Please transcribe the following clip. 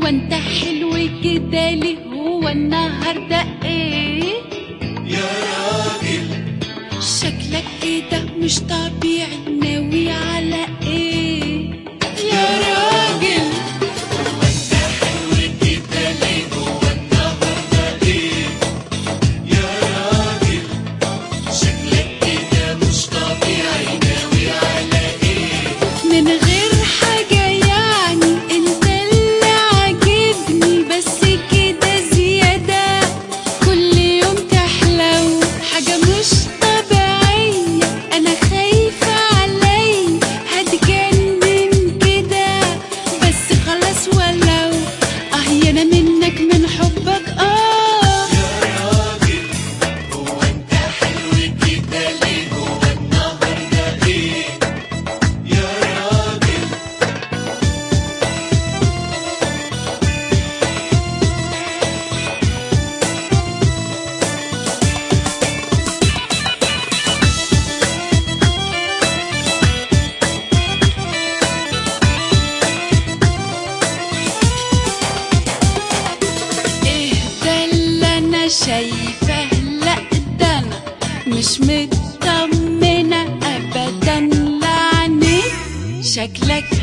هو انت حلو كده ليه هو النهارده ايه يا راجل شكلك كده مش طبيعي ناوي على ايه يا راجل وانت حلو كده ليه هو النهارده ايه يا راجل شكلك كده مش طبيعي ناوي على ايه من غير حاجة يعني انت اللي عاجبني بس كده زيادة كل يوم تحلو حاجة مش طبيعية انا خايفة علي هتجنن كده بس خلاص ولو اه انا منك من حبك اه يا راجل هو انت حلو كده ليه هو النهارده ايه يا راجل ايه ده اللي انا شايفاه لا ده انا مش مطمنه ابدا لعنيك شكلك